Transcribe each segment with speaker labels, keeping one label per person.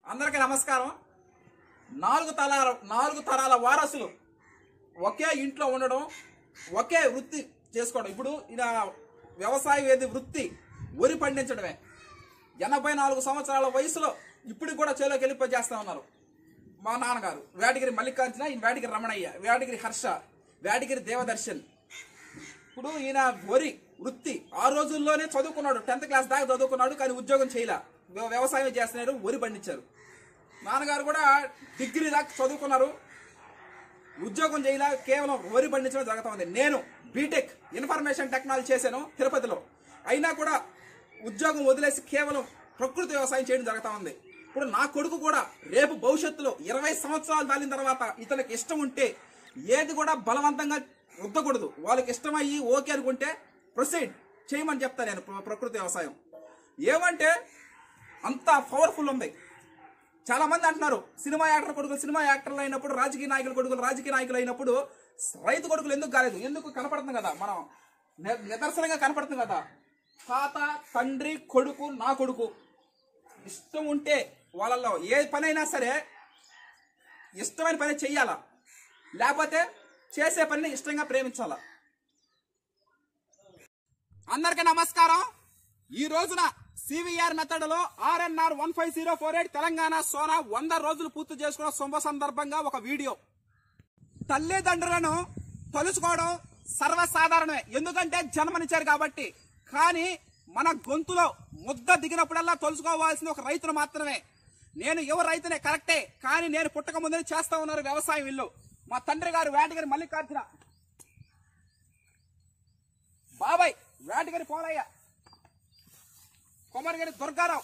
Speaker 1: అందరికీ నమస్కారం నాలుగు తరాల నాలుగు తరాల వారసులు ఒకే ఇంట్లో ఉండడం ఒకే వృత్తి చేసుకోవడం ఇప్పుడు ఈయన వ్యవసాయ వేది వృత్తి వరి పండించడమే ఎనభై నాలుగు సంవత్సరాల వయసులో ఇప్పుడు కూడా చేలోకి వెళ్ళిపోయి చేస్తా ఉన్నారు మా నాన్నగారు వేటగిరి మల్లికార్జున ఈయన వేటగిరి రమణయ్య వేటగిరి హర్ష వేటగిరి దేవదర్శన్ ఇప్పుడు ఈయన వరి వృత్తి ఆ రోజుల్లోనే చదువుకున్నాడు టెన్త్ క్లాస్ దాకా చదువుకున్నాడు కానీ ఉద్యోగం చేయలే వ్య- వ్యవసాయం చేస్తున్నారు వరి పండించారు నాన్నగారు కూడా డిగ్రీ దాకా చదువుకున్నారు ఉద్యోగం చేయలే కేవలం వరి పండించడం జరుగుతూ ఉంది నేను బీటెక్ ఇన్ఫర్మేషన్ టెక్నాలజీ చేశాను తిరుపతిలో అయినా కూడా ఉద్యోగం వదిలేసి కేవలం ప్రకృతి వ్యవసాయం చేయడం జరుగుతూ ఉంది ఇప్పుడు నా కొడుకు కూడా రేపు భవిష్యత్తులో ఇరవై సంవత్సరాలు దాలిన తర్వాత ఇతనికి ఇష్టం ఉంటే ఏది కూడా బలవంతంగా రుద్దకూడదు వాళ్ళకి ఇష్టమయ్యి ఓకే అనుకుంటే ప్రొసీడ్ చేయమని చెప్తా నేను ప్ర- ప్రకృతి వ్యవసాయం ఏమంటే అంత పవర్ఫుల్ ఉంది చాలా మంది అంటున్నారు సినిమా యాక్టర్ కొడుకులు సినిమా యాక్టర్లు అయినప్పుడు రాజకీయ నాయకుల కొడుకులు రాజకీయ నాయకులు అయినప్పుడు రైతు కొడుకులు ఎందుకు కాలేదు ఎందుకు కనపడుతుంది కదా మనం ని- నిదర్శనంగా కనపడుతుంది కదా తాత తండ్రి కొడుకు నా కొడుకు ఇష్టం ఉంటే వాళ్ళల్లో ఏ పనైనా సరే ఇష్టమైన పని చెయ్యాలా లేకపోతే చేసే పనిని ఇష్టంగా ప్రేమించాలా అందరికీ నమస్కారం ఈ రోజున సివిఆర్ మెథడ్ లో RNR one five zero four eight Telangana Sona వంద రోజులు పూర్తి చేసుకున్న శుభ సందర్భంగా ఒక వీడియో తల్లిదండ్రులను తలుచుకోవడం సర్వసాధారణమే ఎందుకంటే జన్మనిచ్చారు కాబట్టి కానీ మన గొంతులో ముద్ద దిగినప్పుడల్లా తలుచుకోవాల్సిన ఒక రైతును మాత్రమే నేను ఎవరు రైతునే కరెక్టే కానీ నేను పుట్టక ముందే చేస్తా ఉన్నారు వ్యవసాయం ఇల్లు మా తండ్రి గారు వేటగారి మల్లికార్జున బాబాయ్ వేటగారి పోలయ్య కొమరగిరి దుర్గారావు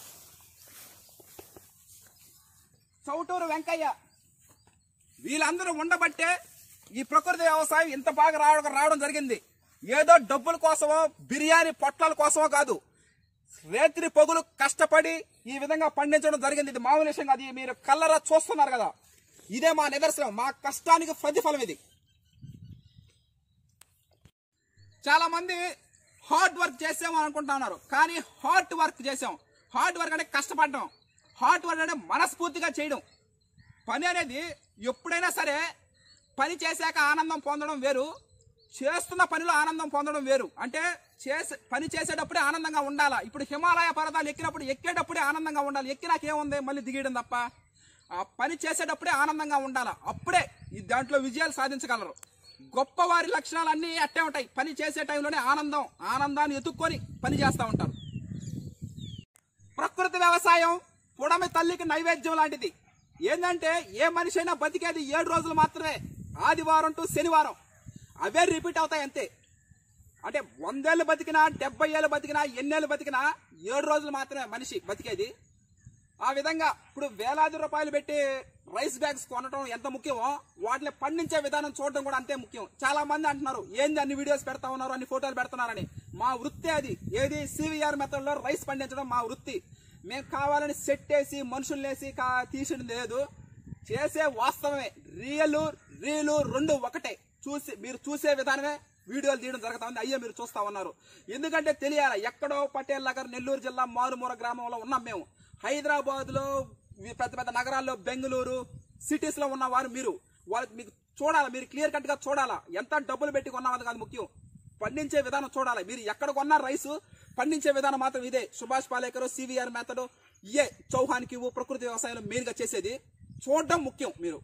Speaker 1: చౌటూరు వెంకయ్య వీళ్ళందరూ ఉండబట్టే ఈ ప్రకృతి వ్యవసాయం ఇంత బాగా రావడం రావడం జరిగింది ఏదో డబ్బుల కోసమో బిర్యానీ పొట్లాల కోసమో కాదు రేత్రి పొగులు కష్టపడి ఈ విధంగా పండించడం జరిగింది ఇది మామూలు విషయం కాదు ఇది మీరు కల్లరా చూస్తున్నారు కదా ఇదే మా నిదర్శనం మా కష్టానికి ప్రతిఫలం ఇది చాలా మంది హార్డ్ వర్క్ చేసాము అనుకుంటా ఉన్నారు కానీ హార్డ్ వర్క్ చేసాం హార్డ్ వర్క్ అంటే కష్టపడడం హార్డ్ వర్క్ అంటే మనస్ఫూర్తిగా చేయడం పని అనేది ఎప్పుడైనా సరే పని చేశాక ఆనందం పొందడం వేరు చేస్తున్న పనిలో ఆనందం పొందడం వేరు అంటే చేసే పని చేసేటప్పుడే ఆనందంగా ఉండాలా ఇప్పుడు హిమాలయ పర్వతాలు ఎక్కినప్పుడు ఎక్కేటప్పుడే ఆనందంగా ఉండాలి ఎక్కినాక ఏముంది మళ్ళీ దిగేయడం తప్ప ఆ పని చేసేటప్పుడే ఆనందంగా ఉండాలా అప్పుడే ఈ దాంట్లో విజయాలు సాధించగలరు గొప్ప వారి లక్షణాలు అన్నీ అట్టే ఉంటాయి పని చేసే టైంలోనే ఆనందం ఆనందాన్ని ఎత్తుక్కొని పని చేస్తూ ఉంటారు ప్రకృతి వ్యవసాయం పుడమి తల్లికి నైవేద్యం లాంటిది ఏంటంటే ఏ మనిషి అయినా బతికేది ఏడు రోజులు మాత్రమే ఆదివారం టు శనివారం అవే రిపీట్ అవుతాయి అంతే అంటే వందేళ్ళు బతికినా డెబ్బై ఏళ్ళు బతికినా ఎన్నేళ్ళు బతికినా ఏడు రోజులు మాత్రమే మనిషి బతికేది ఆ విధంగా ఇప్పుడు వేలాది రూపాయలు పెట్టి రైస్ బ్యాగ్స్ కొనడం ఎంత ముఖ్యమో వాటిని పండించే విధానం చూడడం కూడా అంతే ముఖ్యం చాలా మంది అంటున్నారు ఏంది అన్ని వీడియోస్ పెడతా ఉన్నారు అన్ని ఫోటోలు పెడుతున్నారని మా వృత్తి అది ఏది సివిఆర్ మెథడ్ లో రైస్ పండించడం మా వృత్తి మేము కావాలని సెట్ వేసి మనుషులు వేసి కా- తీసింది లేదు చేసే వాస్తవమే రియల్ రీలు రెండు ఒకటే చూసి మీరు చూసే విధానమే వీడియోలు తీయడం జరుగుతా ఉంది అయ్యే మీరు చూస్తా ఉన్నారు ఎందుకంటే తెలియాలి ఎక్కడో పటేల్ నగర్ నెల్లూరు జిల్లా మారుమూల గ్రామంలో ఉన్నాం మేము హైదరాబాద్ లో పెద్ద పెద్ద నగరాల్లో బెంగళూరు సిటీస్ లో ఉన్న వారు మీరు వాళ్ళకి మీకు చూడాలి మీరు క్లియర్ కట్ గా చూడాలా ఎంత డబ్బులు పెట్టి కొన్నామది కాదు ముఖ్యం పండించే విధానం చూడాలి మీరు ఎక్కడ కొన్న రైస్ పండించే విధానం మాత్రం ఇదే సుభాష్ పాలేకర్ సివిఆర్ మెథడ్ ఇయే చౌహాన్కి ప్రకృతి వ్యవసాయంలో మెయిన్ గా చేసేది చూడడం ముఖ్యం మీరు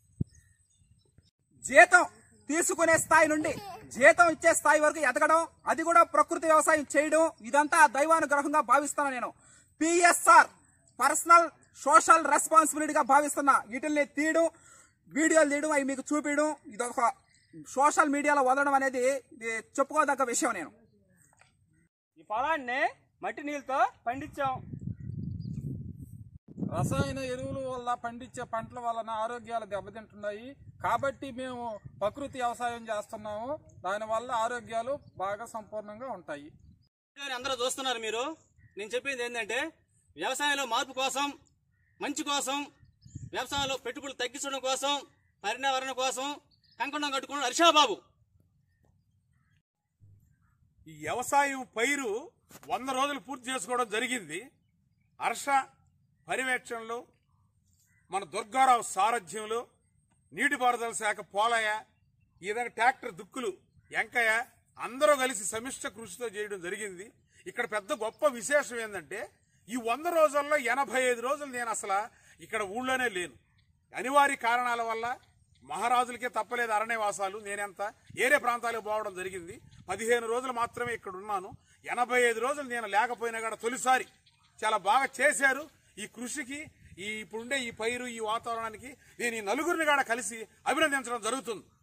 Speaker 1: జీతం తీసుకునే స్థాయి నుండి జీతం ఇచ్చే స్థాయి వరకు ఎదగడం అది కూడా ప్రకృతి వ్యవసాయం చేయడం ఇదంతా ఆ దైవానుగ్రహంగా భావిస్తాను నేను పిఎస్ఆర్ పర్సనల్ సోషల్ రెస్పాన్సిబిలిటీగా భావిస్తున్నా వీటిల్ని తీయడం వీడియోలు తీయడం అవి మీకు చూపించడం ఇదొక సోషల్ మీడియాలో వదలడం అనేది ఇది చెప్పుకోదగ్గ విషయం నేను
Speaker 2: ఈ పొలాన్ని మట్టి నీళ్ళతో పండించాం
Speaker 3: రసాయన ఎరువుల వల్ల పండించే పంటల వలన ఆరోగ్యాలు దెబ్బతింటున్నాయి కాబట్టి మేము ప్రకృతి వ్యవసాయం చేస్తున్నాము దానివల్ల ఆరోగ్యాలు బాగా సంపూర్ణంగా ఉంటాయి
Speaker 2: వీడియోని అందరూ చూస్తున్నారు మీరు నేను చెప్పింది ఏంటంటే వ్యవసాయంలో మార్పు కోసం మంచి కోసం వ్యవసాయంలో పెట్టుబడులు తగ్గించడం కోసం పర్యావరణం కోసం కంకణం కట్టుకున్న హర్షాబాబు
Speaker 4: ఈ వ్యవసాయం పైరు వంద రోజులు పూర్తి చేసుకోవడం జరిగింది హర్ష పర్యవేక్షణలో మన దుర్గారావు సారథ్యంలో నీటిపారుదల శాఖ పోలయ్య ఈ విధంగా ట్రాక్టర్ దుక్కులు వెంకయ్య అందరూ కలిసి సమిష్ట కృషితో చేయడం జరిగింది ఇక్కడ పెద్ద గొప్ప విశేషం ఏంటంటే ఈ వంద రోజుల్లో ఎనభై ఐదు రోజులు నేను అసలు ఇక్కడ ఊళ్ళోనే లేను అనివార్య కారణాల వల్ల మహారాజులకే తప్పలేదు అరణ్యవాసాలు నేనెంత ఏరే ప్రాంతాలకు పోవడం జరిగింది పదిహేను రోజులు మాత్రమే ఇక్కడ ఉన్నాను ఎనభై ఐదు రోజులు నేను లేకపోయినా కూడా తొలిసారి చాలా బాగా చేశారు ఈ కృషికి ఈ ఇప్పుడుండే ఈ పైరు ఈ వాతావరణానికి నేను ఈ నలుగురిని కూడా కలిసి అభినందించడం జరుగుతుంది